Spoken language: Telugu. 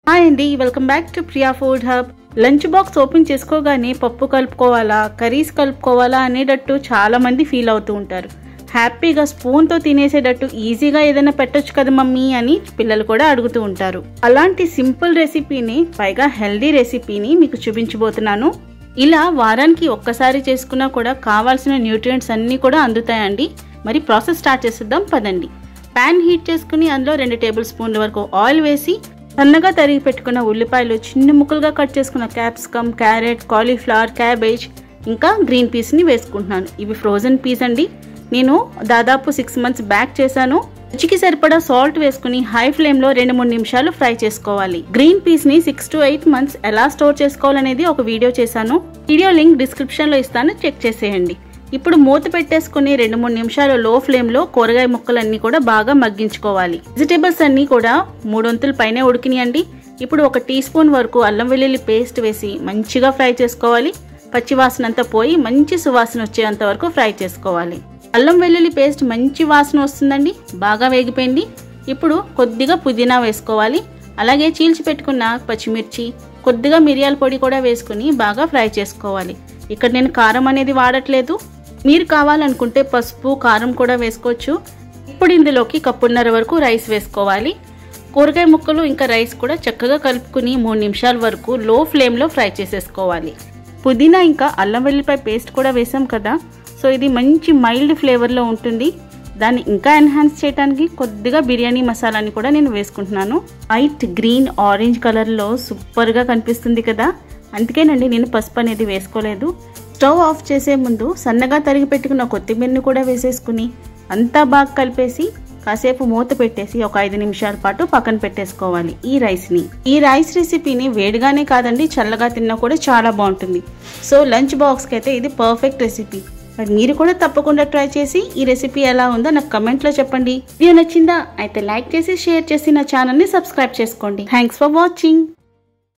హాయ్ అండి welcome back to Priya food hub lunch box open చేసుకోగానే పప్పు కలుపుకోవాలా కర్రీస్ కలుపుకోవాలా అనేటట్టు చాలా మంది ఫీల్ అవుతూ ఉంటారు హ్యాపీగా స్పూన్తో తినేసేటట్టు ఈజీగా ఏదైనా పెట్టొచ్చు కదా మమ్మీ అని పిల్లలు కూడా అడుగుతూ ఉంటారు అలాంటి సింపుల్ రెసిపీని పైగా హెల్దీ రెసిపీని మీకు చూపించబోతున్నాను ఇలా వారానికి ఒక్కసారి చేసుకున్నా కూడా కావాల్సిన న్యూట్రియంట్స్ అన్నీ కూడా అందుతాయండి మరి ప్రాసెస్ స్టార్ట్ చేసేద్దాం పదండి ప్యాన్ హీట్ చేసుకుని అందులో రెండు టేబుల్ స్పూన్ల వరకు ఆయిల్ వేసి సన్నగా తరిగి పెట్టుకున్న ఉల్లిపాయలు చిన్న ముక్కలుగా కట్ చేసుకున్న క్యాప్సికమ్ క్యారెట్ కాలీఫ్లవర్ క్యాబేజ్ ఇంకా గ్రీన్ పీస్ని వేసుకుంటున్నాను ఇవి ఫ్రోజన్ పీస్ అండి నేను దాదాపు సిక్స్ మంత్స్ బ్యాక్ చేశాను రుచికి సరిపడా సాల్ట్ వేసుకుని హై ఫ్లేమ్ లో రెండు మూడు నిమిషాలు ఫ్రై చేసుకోవాలి గ్రీన్ పీస్ ని సిక్స్ టు ఎయిట్ మంత్స్ ఎలా స్టోర్ చేసుకోవాలనేది ఒక వీడియో చేశాను వీడియో లింక్ డిస్క్రిప్షన్ లో ఇస్తాను చెక్ చేసేయండి ఇప్పుడు మూత పెట్టేసుకుని రెండు మూడు నిమిషాలు లో ఫ్లేమ్ లో కూరగాయ ముక్కలన్నీ కూడా బాగా మగ్గించుకోవాలి వెజిటేబుల్స్ అన్ని కూడా మూడొంతుల పైనే ఉడికినాయండి ఇప్పుడు ఒక టీ స్పూన్ వరకు అల్లం వెల్లుల్లి పేస్ట్ వేసి మంచిగా ఫ్రై చేసుకోవాలి పచ్చివాసన అంతా పోయి మంచి సువాసన వచ్చేంత వరకు ఫ్రై చేసుకోవాలి అల్లం వెల్లుల్లి పేస్ట్ మంచి వాసన వస్తుందండి బాగా వేగిపోయింది ఇప్పుడు కొద్దిగా పుదీనా వేసుకోవాలి అలాగే చీల్చి పెట్టుకున్న పచ్చిమిర్చి కొద్దిగా మిరియాల పొడి కూడా వేసుకుని బాగా ఫ్రై చేసుకోవాలి ఇక్కడ నేను కారం అనేది వాడట్లేదు మీరు కావాలనుకుంటే పసుపు కారం కూడా వేసుకోవచ్చు ఇప్పుడు ఇందులోకి కప్పున్నర వరకు రైస్ వేసుకోవాలి కూరగాయ ముక్కలు ఇంకా రైస్ కూడా చక్కగా కలుపుకుని మూడు నిమిషాల వరకు లో ఫ్లేమ్లో ఫ్రై చేసేసుకోవాలి పుదీనా ఇంకా అల్లం వెల్లిపాయ పేస్ట్ కూడా వేసాం కదా సో ఇది మంచి మైల్డ్ ఫ్లేవర్లో ఉంటుంది దాన్ని ఇంకా ఎన్హాన్స్ చేయడానికి కొద్దిగా బిర్యానీ మసాలాని కూడా నేను వేసుకుంటున్నాను వైట్ గ్రీన్ ఆరెంజ్ కలర్లో సూపర్గా కనిపిస్తుంది కదా అందుకేనండి నేను పసుపు అనేది వేసుకోలేదు స్టవ్ ఆఫ్ చేసే ముందు సన్నగా తరిగి పెట్టుకున్న కొత్తిమీరని కూడా వేసేసుకుని అంతా బాగా కలిపేసి కాసేపు మూత పెట్టేసి ఒక ఐదు నిమిషాల పాటు పక్కన పెట్టేసుకోవాలి ఈ రైస్ని ఈ రైస్ రెసిపీని వేడిగానే కాదండి చల్లగా తిన్నా కూడా చాలా బాగుంటుంది సో లంచ్ బాక్స్కి అయితే ఇది పర్ఫెక్ట్ రెసిపీ మరి మీరు కూడా తప్పకుండా ట్రై చేసి ఈ రెసిపీ ఎలా ఉందో నాకు కమెంట్లో చెప్పండి వీడియో నచ్చిందా అయితే లైక్ చేసి షేర్ చేసి నా ఛానల్ని సబ్స్క్రైబ్ చేసుకోండి థ్యాంక్స్ ఫర్ వాచింగ్